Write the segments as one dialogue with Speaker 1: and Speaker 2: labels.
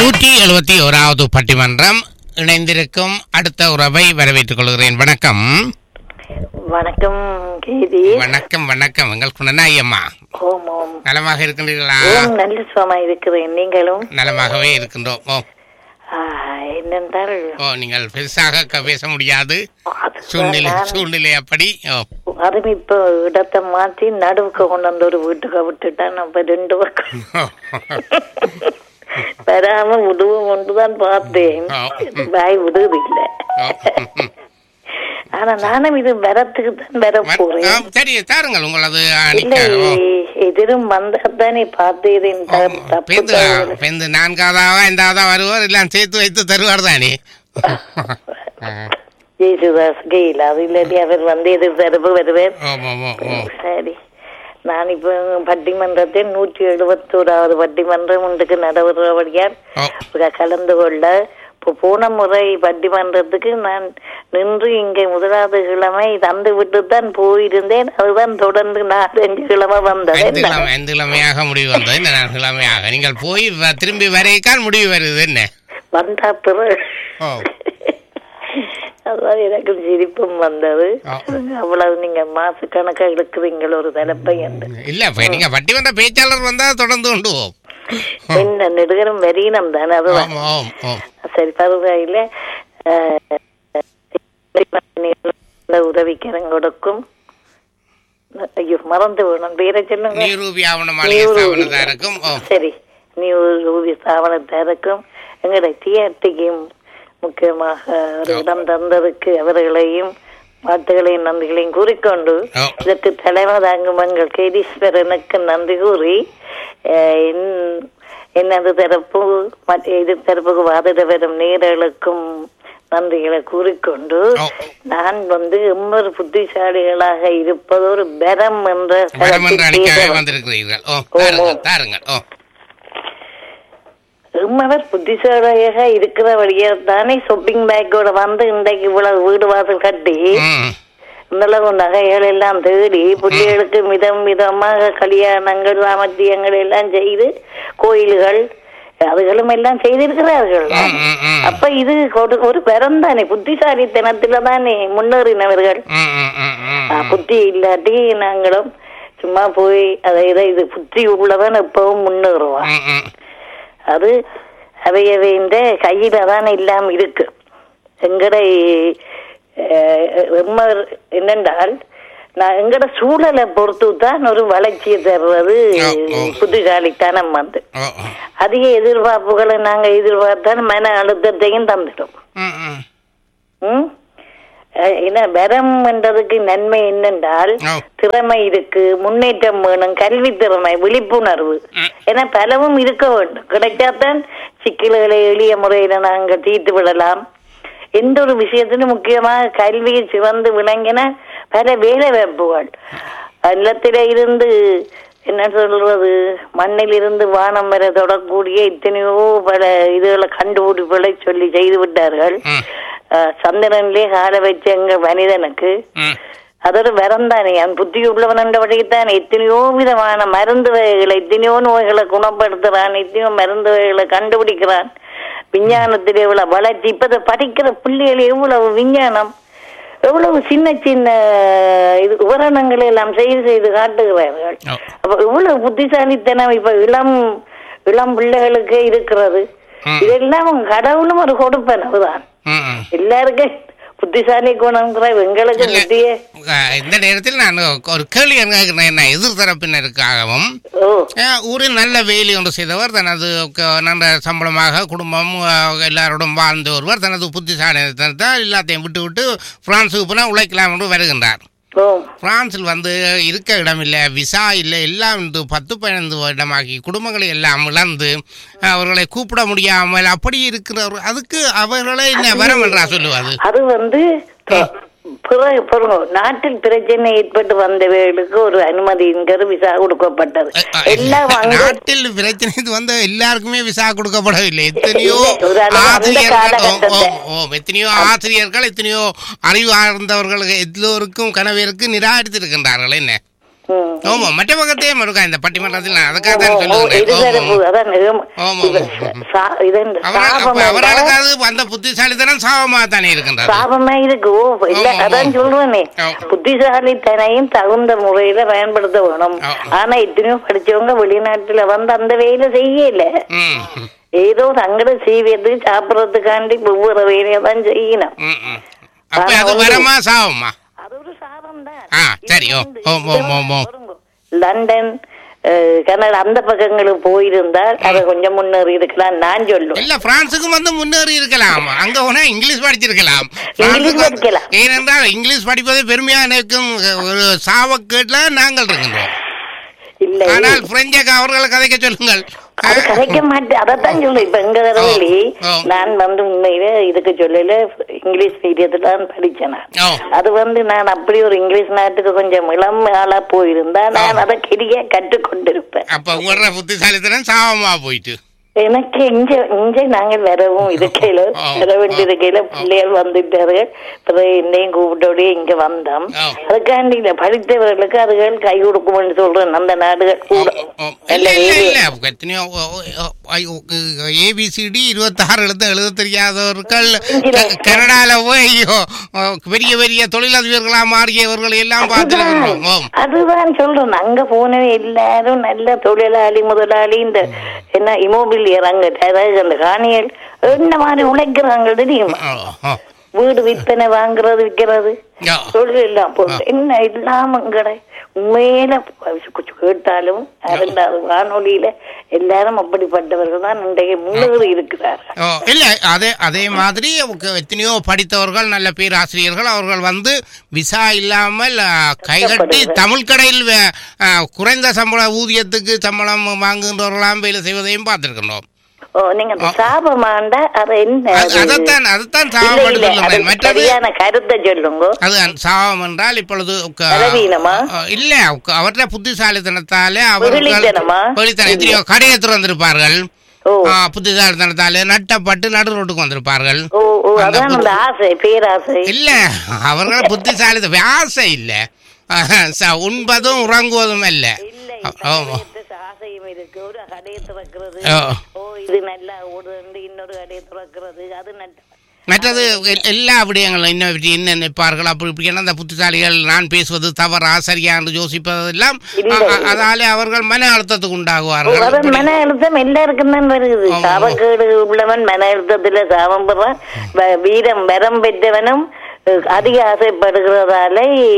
Speaker 1: நூற்றி எழுபத்தி ஓராவது பட்டிமன்றம் இணைந்திருக்கும் அடுத்த உறவை வரவேற்றுக் கொள்கிறேன் வணக்கம்
Speaker 2: வணக்கம் கேதி
Speaker 1: வணக்கம் வணக்கம் எங்கள் குணநாயம்மா
Speaker 2: ஓம் ஓம்
Speaker 1: நலமாக இருக்கின்றீர்களா
Speaker 2: ஓம் நல்ல சுகமா இருக்கிறேன் நீங்களும்
Speaker 1: நலமாகவே இருக்கின்றோம் ஓ
Speaker 2: ஆ, என்னென்றால்
Speaker 1: ஓ நீங்கள் பெருசாக க- பேச முடியாது
Speaker 2: அது
Speaker 1: சூழ்நிலை
Speaker 2: நான்
Speaker 1: சூழ்நிலை அப்படி ஓ
Speaker 2: அதுவும் இப்போ இடத்தை மாத்தி நடுவுக்கு கொண்டு வந்து ஒரு வீட்டுக்கு விட்டுட்டான் நம்ம ரெண்டு பக்கம் வராம உதவும் ஒன்றுதான் பார்த்தேன்
Speaker 1: ஆ.
Speaker 2: வாய் விடுவது இல்லை
Speaker 1: ஓ.
Speaker 2: ஆனா நானும் இது வரத்துக்கு தான் வர
Speaker 1: ஆ,
Speaker 2: போறேன்
Speaker 1: சரி தாருங்கள் உங்களது
Speaker 2: இல்லை
Speaker 1: அணிக்க ஓ
Speaker 2: எதிரும் வந்தாதானே பார்த்தேன் தப்பு
Speaker 1: பேந்து
Speaker 2: தவறு.
Speaker 1: பேந்து நான்காவதாக ஐந்தாவதா வருவார் எல்லாம் சேர்த்து வைத்து தருவார் தானே
Speaker 2: ஜெயசுதாஸ் கெயில் அது இல்லாட்டி அவர் வந்து எதிர் தரப்பு வருவார்
Speaker 1: ஓ ஓ ஓ ஓ
Speaker 2: சரி நான் இப்போ பட்டிமன்றத்தில் நூற்றி எழுபத்தோராவது பட்டிமன்றம் ஒன்றுக்கு நடைபெறபடியால்
Speaker 1: ஓ
Speaker 2: கலந்து கொள்ள இப்போ போன முறை பட்டிமன்றத்துக்கு நான் நின்று இங்கே முதலாவது கிழமை தந்து விட்டு தான் போயிருந்தேன் அதுதான் தொடர்ந்து நாலஞ்சு கிழமை வந்தது
Speaker 1: ஐந்து கிழமை ஐந்து கிழமையாக முடிவு வந்தது இந்த நான்கு கிழமையாக நீங்கள் போய் வ- திரும்பி வரைக்கால் முடிவு வருது என்ன
Speaker 2: வந்தா பிறகு
Speaker 1: ஓ
Speaker 2: அதான் எனக்கு சிரிப்பும் வந்தது
Speaker 1: ஆ.
Speaker 2: அவ்வளவு நீங்க மாச கணக்கா எடுக்குறீங்கள ஒரு தலைப்பை என்று
Speaker 1: இல்ல இப்ப நீங்க பட்டிமன்ற பேச்சாளர் வந்தா தொடர்ந்து கொண்டு போவோம்
Speaker 2: என்ன நெடுகரும் வெறீனம் தானே அதுதான்
Speaker 1: ஆம், ஆம், ஆம்.
Speaker 2: சரி பரவாயில்ல உதவிக்கரங்கொடுக்கும் ஐயோ மறந்து வேணும் பேரை சொல்லுங்க
Speaker 1: நீரூபி ஆவணமாளிகை
Speaker 2: நீரூபி.
Speaker 1: ஸ்தாபனத்தாருக்கும் ஓம்
Speaker 2: சரி நீ ஊதி ஸ்தாபனத்தாருக்கும் எங்களுடைய டிஆர்டிக்கும் முக்கியமாக ஒரு இடம் தந்ததுக்கு அவர்களையும் வாழ்த்துகளையும் நன்றிகளையும் கூறிக்கொண்டு
Speaker 1: ஓ.
Speaker 2: இதற்கு தலைவர் தாங்கும் எங்கள் கேதீஸ்வரனுக்கு நன்றி கூறி அஹ், என்- எனது தரப்பு மற்ற எதிர் தரப்புக்கு வாதிட வரும் நேர்களுக்கும் நன்றிகளை கூறிக்கொண்டு
Speaker 1: ஓ.
Speaker 2: நான் வந்து எம்மொரு புத்திசாலிகளாக இருப்பது ஒரு பெரம் என்ற
Speaker 1: வரம் என்று
Speaker 2: தரத்தில்
Speaker 1: அணிக்காக
Speaker 2: பேச
Speaker 1: வந்திருக்கிறீர்கள் ஓ
Speaker 2: ஓ,
Speaker 1: தாருங்கள்
Speaker 2: ஓ.
Speaker 1: தாருங்கள் ஓ
Speaker 2: எம்மவர் புத்திசாலியாக இருக்கிறபடியே தானே ஷாப்பிங் பேக்கோட வந்து இன்றைக்கு இவ்வளவு வீடு வாசல் கட்டி
Speaker 1: ம்
Speaker 2: இந்தளவு நகைகள் எல்லாம் தேடி பிள்ளைகளுக்கு மிதம் மிதமாக கல்யாணங்கள் சாமர்த்தியங்கள் எல்லாம் செய்து கோயில்கள் அதுகளும் எல்லாம் செய்திருக்கிறார்கள்
Speaker 1: ம், ம், ம்.
Speaker 2: அப்ப இது ஒரு ஒரு பெறம் தானே புத்திசாலித்தனத்துல தானே முன்னேறினவர்கள்
Speaker 1: ம், ம், ம், ம்,
Speaker 2: ஆ, புத்தி இல்லாட்டி நாங்களும் சும்மா போய் அதை இதை இது புத்தி உள்ளவன் எப்பவும் முன்னேறுவான்
Speaker 1: ம், ம்.
Speaker 2: அது அவையவைந்த கையில தான் இல்லாம இருக்கு எங்கட எம்மர் என்னென்றால் நான் எங்கட சூழலை பொறுத்து தான் ஒரு வளர்ச்சியை தர்றது
Speaker 1: ஓ, ஓ.
Speaker 2: புத்திசாலித்தனம் வந்து
Speaker 1: ஓ ஓ.
Speaker 2: அதிக எதிர்பார்ப்புகளை நாங்க எதிர்பார்த்தால் மன அழுத்தத்தையும் தந்துடும்
Speaker 1: ம், ம்.
Speaker 2: ம்? அஹ் என்ன வரம் என்றதுக்கு நன்மை என்னென்றால்
Speaker 1: ஓ.
Speaker 2: திறமை இருக்கு முன்னேற்றம் வேணும் கல்வி திறமை விழிப்புணர்வு
Speaker 1: ம்.
Speaker 2: என பலவும் இருக்க வேண்டும் கிடைச்சாதான் சிக்கல்களை எளிய முறையில நாங்கள் தீர்த்து விடலாம் எந்த ஒரு விஷயத்திலும் முக்கியமாக கல்வியை சிறந்து விளங்கின பல வேலை வாய்ப்புகள் இல்லத்தில இருந்து என்ன சொல்றது மண்ணில் இருந்து வானம் வரை தொடக்கூடிய இத்தனையோ பல இதுகளை கண்டுபிடிப்புகளை சொல்லி செய்து விட்டார்கள்
Speaker 1: ம்.
Speaker 2: அஹ் சந்திரனிலே கால வச்ச எங்க மனிதனுக்கு
Speaker 1: ம்.
Speaker 2: அதோட வரந்தானே அவன் புத்தி உள்ளவன் என்றபடித்தான் எத்தனையோ விதமான மருந்து வகைகளை எத்தனையோ நோய்களை குணப்படுத்துறான் எத்தனையோ மருந்து வகைகளை கண்டுபிடிக்கிறான் விஞ்ஞானத்தில் எவ்வளவு வளர்ச்சி இப்ப இதை படிக்கிற பிள்ளைகள் எவ்வளவு விஞ்ஞானம் எவ்வளவு சின்ன சின்ன இது உபகரணங்களை எல்லாம் செய்து செய்து காட்டுகிறார்கள்
Speaker 1: ஓ.
Speaker 2: அப்ப இவ்வளவு புத்திசாலித்தனம் இப்ப இளம் இளம் பிள்ளைகளுக்கு இருக்கிறது
Speaker 1: ம்.
Speaker 2: இதெல்லாம் கடவுளும் ஒரு கொடுப்பனவுதான்
Speaker 1: ம், ம்.
Speaker 2: எல்லாருக்கும் புத்திசாலி குணம்ங்கிற எங்களுக்கு
Speaker 1: இல்ல.
Speaker 2: புத்தியே
Speaker 1: அஹ், இந்த நேரத்தில் நான் ஒரு கேள்வி கேட்கிறேன் என்ன எதிர்த்தரப்பினருக்காகவும்
Speaker 2: ஓ
Speaker 1: அஹ், ஊரில் நல்ல வேலை ஒன்று செய்தவர் தனது க- நல்ல சம்பளமாக குடும்பம் அஹ், எல்லாரோடும் வாழ்ந்து ஒருவர் தனது புத்திசாலித்தனத்தால் எல்லாத்தையும் விட்டு விட்டு பிரான்ஸுக்கு போனால் உழைக்கலாம் என்று வருகின்றார்
Speaker 2: ஓ
Speaker 1: பிரான்சில் வந்து இருக்க இடமில்லை விசா இல்லை எல்லாம் வந்து பத்து பதினைந்து வருடமாகி குடும்பங்களை எல்லாம் இழந்து அவர்களை கூப்பிட முடியாமல் அப்படி இருக்கிறவர் அதுக்கு அவர்களை என்ன வரம் என்றா சொல்லுவது
Speaker 2: அது வந்து தொ- பிற- பிறகு நாட்டில் பிரச்சனை ஏற்பட்டு வந்தவர்களுக்கு ஒரு அனுமதிங்கிற விசா கொடுக்கப்பட்டது எல்லாம் அங்க
Speaker 1: நாட்டில் பிரச்சனை இது வந்து எல்லாருக்குமே விசா கொடுக்கப்படவில்லை எத்தனையோ
Speaker 2: இல்லை, ஒரு அளவு அந்த
Speaker 1: ஆசிரியர்கள் ஓ,
Speaker 2: காலகட்டத்தை.
Speaker 1: ஓ, ஓ, எத்தனையோ ஆசிரியர்கள் எத்தனையோ அறிவார்ந்தவர்கள் எல்லோருக்கும் கணவருக்கு நிராகரித்திருக்கின்றார்கள் என்ன
Speaker 2: ம்.
Speaker 1: ஆமா மற்ற பக்கத்தையும் இருக்கா இந்த பட்டிமன்றத்தில் நான் அதுக்காக தான்
Speaker 2: ஓ, ஓ, இருதரப்பு,
Speaker 1: சொல்லுகிறேன்
Speaker 2: அதான் நிகம்.
Speaker 1: ஆமா,
Speaker 2: இது
Speaker 1: ஆமா.
Speaker 2: சா- இது இந்த
Speaker 1: அவரால்
Speaker 2: சாபம்
Speaker 1: அப்ப
Speaker 2: என்றால்
Speaker 1: அவர்களுக்கு அது அந்த புத்திசாலித்தனம் சாபமாக தானே இருக்கின்றது
Speaker 2: சாபமா இருக்கு ஓ இல்ல
Speaker 1: ஆமா,
Speaker 2: அதான்
Speaker 1: ஆமா.
Speaker 2: சொல்றேனே
Speaker 1: ஆமா.
Speaker 2: புத்திசாலித்தனையும் தகுந்த முறையில பயன்படுத்த வேணும்
Speaker 1: ஆமா.
Speaker 2: ஆனா எத்தனையோ படிச்சவங்க வெளிநாட்டுல வந்து அந்த வேலை செய்யல
Speaker 1: ம்
Speaker 2: ஏதோ தங்கட செய்வதுக்கு சாப்பிடறதுக்காண்டி ஒவ்வொரு வேலையை தான் செய்யணும்
Speaker 1: ம் ம் அப்ப அது வரமா சாபமா
Speaker 2: அது ஒரு சாபம் தான்
Speaker 1: ஆ, சரி, ஓ, ஓ, ஓ, ஓ, ஓ.
Speaker 2: லண்டன் அஹ், கனடா அந்த பக்கங்களுக்கு போயிருந்தால் அதை கொஞ்சம் முன்னேறி இருக்கலாம் நான் சொல்லுவேன்
Speaker 1: இல்ல பிரான்சுக்கும் வந்து முன்னேறி இருக்கலாம் அங்க போனா இங்கிலீஷ் படிச்சிருக்கலாம்
Speaker 2: இங்கிலீஷ்
Speaker 1: பிரான்சுக்கு-
Speaker 2: படிக்கலாம்.
Speaker 1: ஏனென்றால் இங்கிலீஷ் படிப்பது பெருமையா நினைக்கும் ஒரு சாவக்கேட்ல நாங்கள் இருக்கின்றோம்
Speaker 2: இல்ல
Speaker 1: ஆனால் பிரெஞ்சக அவர்களை கதைக்க சொல்லுங்கள்
Speaker 2: அது கதைக்க மாட்டேன் அதைத்தான் சொல்றேன் இப்ப எங்க தடவை
Speaker 1: ஓ.
Speaker 2: நான் வந்து உண்மையில இதுக்கு சொல்லல இங்கிலீஷ் மீடியத்துல தான் படிச்சேன் நான்.
Speaker 1: ஓ
Speaker 2: அது வந்து நான் அப்படி ஒரு இங்கிலீஷ் நாட்டுக்கு கொஞ்சம் இளம் ஆளா போயிருந்தா நான் அதை கெடிய கற்றுக்கொண்டிருப்பேன்
Speaker 1: அப்ப உங்களோட புத்திசாலித்தனம் சாவமா போயிட்டு
Speaker 2: எனக்கு இங்க இங்க நாங்கள் வரவும் இருக்கையில
Speaker 1: ஆ.
Speaker 2: வர வேண்டிய இருக்கையில பிள்ளைகள் வந்துட்டார்கள் பிறகு என்னையும் கூப்பிட்டோடய இங்க வந்தோம்
Speaker 1: ஆ.
Speaker 2: அதுக்காண்டி இல்ல படித்தவர்களுக்கு அதுகள் கை கொடுக்கும்னு சொல்றேன் அந்த நாடுகள் கூட
Speaker 1: ஓ,
Speaker 2: நல்ல
Speaker 1: இல்ல இல்ல
Speaker 2: வேலை.
Speaker 1: இல்ல எத்தனையோ ஏபிசிடி இருபத்தாறு எழுத எழுத தெரியாதவர்கள் க- கனடால போய் ஐயோ, ஓ, பெரிய பெரிய தொழிலதிபர்களா மாறியவர்கள் எல்லாம் பார்த்துருக்கிறோம் ஓ
Speaker 2: அதுதான் சொல்றேன் அங்க போனவே எல்லாரும் நல்ல தொழிலாளி முதலாளி இந்த என்ன இமோபிலியர் அங்க அதாவது அந்த காணிகள் என்ன மாதிரி உழைக்கிறாங்க தெரியுமா
Speaker 1: ஓ, ஓ,
Speaker 2: வீடு விற்பனை வாங்குறது விற்கிறது
Speaker 1: ஓ.
Speaker 2: தொழில் எல்லாம் போட்டு என்ன இல்லாம கடை உண்மையில கொஞ்சம் கேட்டாலும் இரண்டாவது வானொலியில எல்லாரும் அப்படிப்பட்டவர்கள் தான் இன்றைய முன்னேறி இருக்கிறார்கள்
Speaker 1: ஓ, இல்ல அதே அதே மாதிரி உக்க- எத்தனையோ படித்தவர்கள் நல்ல பேராசிரியர்கள் அவர்கள் வந்து விசா இல்லாமல் ஆ, கைகட்டி தமிழ் கடையில் வே- ஆ, குறைந்த சம்பள ஊதியத்துக்கு சம்பளம் வாங்குகின்றவர்களாம் வேலை செய்வதையும் பார்த்திருக்கின்றோம்
Speaker 2: ஓ நீங்க அந்த சாபமாண்டா அது என்ன
Speaker 1: அது-
Speaker 2: அது?
Speaker 1: அதைத்தான் அதைத்தான்
Speaker 2: இல்ல,
Speaker 1: சாபம்
Speaker 2: இல்ல,
Speaker 1: சொல்லுங்கள்
Speaker 2: அது
Speaker 1: மற்றது
Speaker 2: சரியான கருத்தை சொல்லுங்க
Speaker 1: அது சாபம் என்றால் இப்பொழுது க-
Speaker 2: பலவீனமா?
Speaker 1: அஹ், இல்ல க- அவற்றை புத்திசாலித்தனத்தாலே அவர்கள்
Speaker 2: வெகுளித்தனமா?
Speaker 1: வெகுளித்தனம் எத்தனையோ கடையை திறந்திருப்பார்கள்
Speaker 2: ஓ
Speaker 1: ஆ, புத்திசாலித்தனத்தாலே நட்டப்பட்டு நடு ரோட்டுக்கு வந்திருப்பார்கள்
Speaker 2: ஓ ஓ
Speaker 1: அந்த
Speaker 2: அதான் அந்த ஆசை பேராசை
Speaker 1: இல்ல அவர்கள் புத்திசாலி ஆசை இல்ல அஹ், ச- உண்பதும் உறங்குவதும் அல்ல
Speaker 2: இல்ல
Speaker 1: ஆமா.
Speaker 2: இந்த ஆசையும் இருக்கு ஒரு கடையை திறக்கிறது
Speaker 1: ஓ.
Speaker 2: ஓ இது நல்லா ஓடுது இன்னொரு கடையை திறக்கிறது அது நட்ட
Speaker 1: மற்றது எல்- எல்லா விடயங்களும் இன்னும் இப்படி என்ன நினைப்பார்கள் அப்படி இப்படி என்ன அந்த புத்திசாலிகள் நான் பேசுவது தவறா சரியா என்று யோசிப்பதெல்லாம்
Speaker 2: இல்ல,
Speaker 1: அ- அ-
Speaker 2: இல்ல.
Speaker 1: அதாலே அவர்கள் மன அழுத்தத்துக்கு
Speaker 2: ஓ,
Speaker 1: உண்டாகுவார்கள்
Speaker 2: அதான்
Speaker 1: இப்படி-
Speaker 2: மன அழுத்தம் எல்லாருக்கும் தான் வருது
Speaker 1: ஆமா.
Speaker 2: சாபக்கேடு உள்ளவன் மன அழுத்தத்துல சாபம் பெறான் வ- வீரம் வரம் பெற்றவனும் அஹ், அதிக ஆசைப்படுகிறதால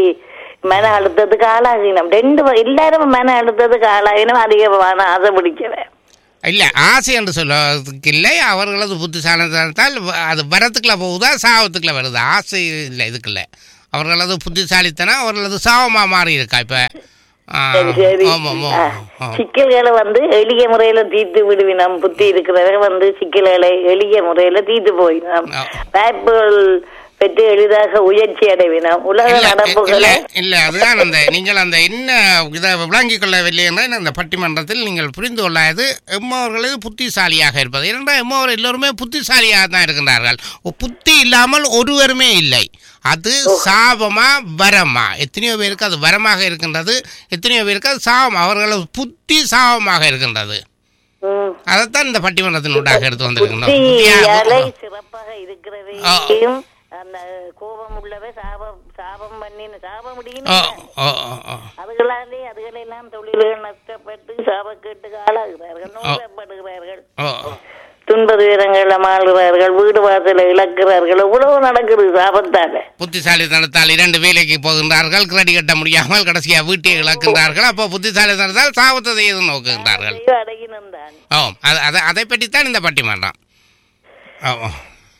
Speaker 2: மன அழுத்தத்துக்கு ஆளாகினோம் ரெண்டு வ- எல்லாரும் மன அழுத்தத்துக்கு ஆளாகினோம் அதிகமான ஆசை பிடிச்சவன்
Speaker 1: இல்ல ஆசை என்று சொல்வதற்கு இல்லை அவர்களது புத்திசாலித்தனத்தால் வ- அது வரத்துக்குள்ள போகுதா சாவத்துக்குள்ள வருது ஆசை இல்லை இதுக்குள்ள அவர்களது புத்திசாலித்தனம் அவர்களது சாவமா மாறி இருக்கா இப்ப ஆ,
Speaker 2: சரி சரி
Speaker 1: ஆமாம்
Speaker 2: ஆ,
Speaker 1: ஆமாம் ஆமாம்.
Speaker 2: சிக்கல்களை வந்து எளிய முறையில தீர்த்து விடுவினோம் புத்தி இருக்கிறவங்க வந்து சிக்கல்களை எளிய முறையில தீர்த்து போயினோம்
Speaker 1: ஆ.
Speaker 2: வாய்ப்புகள் பெற்று எளிதாக உயர்ச்சி அடைவினோம் உலக
Speaker 1: இல்ல, இல்ல
Speaker 2: நடப்புகளை
Speaker 1: இல்ல அதுதான் அந்த நீங்கள் அந்த என்ன இதை விளங்கிக் கொள்ளவில்லை என்றால் இந்த பட்டிமன்றத்தில் நீங்கள் புரிந்து கொள்ளாது எம்மவர்களது புத்திசாலியாக இருப்பது ஏனென்றால் எம்மவர் எல்லோருமே புத்திசாலியாக தான் இருக்கின்றார்கள் ஒ- புத்தி இல்லாமல் ஒருவருமே இல்லை அது சாபமா வரமா எத்தனையோ பேருக்கு அது வரமாக இருக்கின்றது எத்தனையோ பேருக்கு அது சாபம் அவர்களது புத்தி சாபமாக இருக்கின்றது
Speaker 2: ம்,
Speaker 1: அதைத்தான் இந்த பட்டிமன்றத்தின் ஊடாக எடுத்து வந்திருக்கின்றோம் புத்தியா-
Speaker 2: புத்தியாலை சிறப்பாக இருக்கிறவையும் அந்த கோபம் உள்ளவை சாபம் சாபம் பண்ணி சாபம்
Speaker 1: ஓ,
Speaker 2: முடியும்
Speaker 1: ஓ, ஓ, ஓ.
Speaker 2: அதுகளாலே அதுகளெல்லாம் தொழில்கள் நஷ்டப்பட்டு சாபக்கேட்டுக்கு ஆளாகிறார்கள் நோக்கப்படுகிறார்கள்
Speaker 1: ஓ
Speaker 2: துன்ப துயரங்கள் மாறுகிறார்கள் வீடு வாசலை இழக்கிறார்கள் எவ்வளவு நடக்குது சாபத்தால
Speaker 1: புத்திசாலித்தனத்தால் இரண்டு வேலைக்கு போகின்றார்கள் கிரெடி கட்ட முடியாமல் கடைசியா வீட்டை இழக்கின்றார்கள் அப்போ புத்திசாலித்தனத்தால் சாபத்தை செய்து நோக்குகின்றார்கள்
Speaker 2: அடகினம் தான்
Speaker 1: ஓ அது அதை அதை பற்றித்தான் இந்த பட்டிமன்றம் ஓ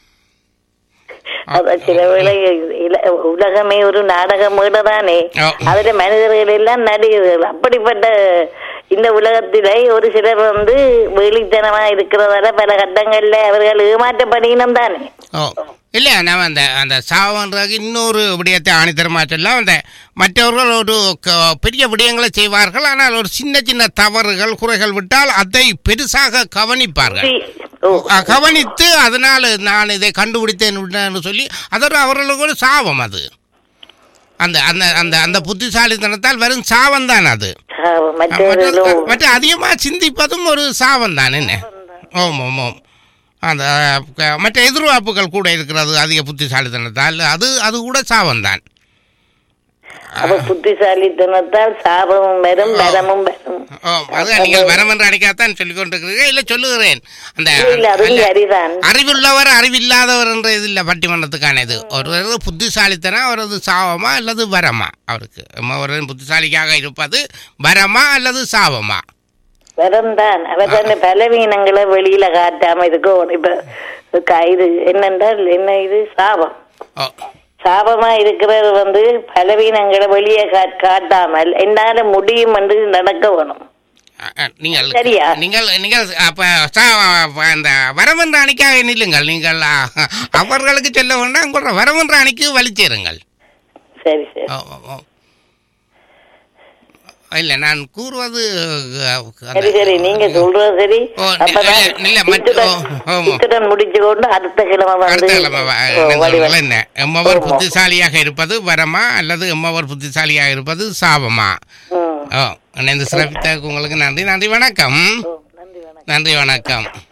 Speaker 2: அத சில வேளை இல- உலகமே ஒரு நாடக மேடதானே
Speaker 1: ஓ.
Speaker 2: அதுல மனிதர்கள் எல்லாம் நடிகர்கள் அப்படிப்பட்ட இந்த உலகத்திலே ஒரு சிலர் வந்து வெளித்தனமா இருக்கிறதால பல கட்டங்கள்ல அவர்கள் ஏமாற்றப்படினம் தானே
Speaker 1: ஓ இல்லை நான் அந்த அந்த சாவன்றதுக்கு இன்னொரு விடயத்தை ஆணித்தரமா சொல்லலாம் அந்த மற்றவர்கள் ஒரு க- பெரிய விடயங்களை செய்வார்கள் ஆனால் ஒரு சின்ன சின்ன தவறுகள் குறைகள் விட்டால் அதை பெருசாக கவனிப்பார்கள்
Speaker 2: ஓ
Speaker 1: அஹ், கவனித்து அதனால் நான் இதை கண்டுபிடித்தேன் என்று சொல்லி அதோட அவர்களுக்கு ஒரு சாபம் அது அந்த அந்த அந்த அந்த புத்திசாலித்தனத்தால் வரும் சாபம் தான் அது
Speaker 2: சாபம். மற்றவர்களோ
Speaker 1: மற்ற- மற்ற அதிகமாக சிந்திப்பதும் ஒரு சாபம் தான் என்ன ஓம் ஓம் ஓம் அந்த க- மற்ற எதிர்பார்ப்புகள் கூட இருக்கிறது அதிக புத்திசாலித்தனத்தால் அது அது கூட சாபம் தான்
Speaker 2: அப்ப புத்திசாலித்தனத்தால் சாபமும் வரும் வரமும் வரும்
Speaker 1: ஓ அது நீங்கள் வரம் என்று அடிக்காதான் சொல்லிக் கொண்டிருக்கிறீர்கள் இல்லை சொல்லுகிறேன் அந்த
Speaker 2: இல்ல, இல்ல அதுவும் சரிதான்
Speaker 1: அறிவுள்ளவர் அறிவில்லாதவர் என்ற இது இல்லை பட்டிமன்றத்துக்கான இது ஒருவர் புத்திசாலித்தனம் அவரது சாபமா அல்லது வரமா அவருக்கு ஒருவரின் புத்திசாலிக்காக இருப்பது வரமா அல்லது சாபமா
Speaker 2: வரம் தான் அவர் தன்னை பலவீனங்களை வெளியில காட்டாம இருக்கணும் இப்ப க- இது என்னென்றால் என்ன இது சாபம்
Speaker 1: ஓ
Speaker 2: சாபமா இருக்கிறது வந்து பலவீனங்களை வெளியே கா- காட்டாமல் என்னால முடியும் என்று நடக்க வேணும்
Speaker 1: அ, அ, நீங்கள்
Speaker 2: சரியா?
Speaker 1: நீங்கள் நீங்கள் அப்ப சா- அப்ப அந்த வரவென்ற அணிக்காக நில்லுங்கள் நீங்கள் அ, அவர்களுக்கு சொல்ல வேண்டாம் உங்களோட வரவென்ற அணிக்கு வலிச்சேருங்கள்
Speaker 2: சரி சரி
Speaker 1: ஓ, ஓ, ஓ. இல்ல நான் கூறுவது அ, அந்த-
Speaker 2: சரி சரி நீங்க சொல்றது சரி
Speaker 1: ஓ, நி-
Speaker 2: அப்பதான்
Speaker 1: இல்ல, இல்ல, மற்ற-
Speaker 2: இத்துடன்
Speaker 1: ஓ, ஆமா.
Speaker 2: இத்துடன் முடிச்சு கொண்டு அடுத்த கிழமை வந்து
Speaker 1: அடுத்த கிழமை வ-
Speaker 2: ஓ,
Speaker 1: என்ன
Speaker 2: வடிவம்.
Speaker 1: சொல்றீங்களா என்ன எம்மவர்
Speaker 2: ஆமா.
Speaker 1: புத்திசாலியாக இருப்பது வரமா அல்லது எம்மவர் புத்திசாலியாக இருப்பது சாபமா
Speaker 2: ம்.
Speaker 1: ஓ இணைந்து சிறப்பித்ததுக்கு உங்களுக்கு நன்றி நன்றி வணக்கம்
Speaker 2: ஓ, நன்றி வணக்கம்
Speaker 1: நன்றி வணக்கம்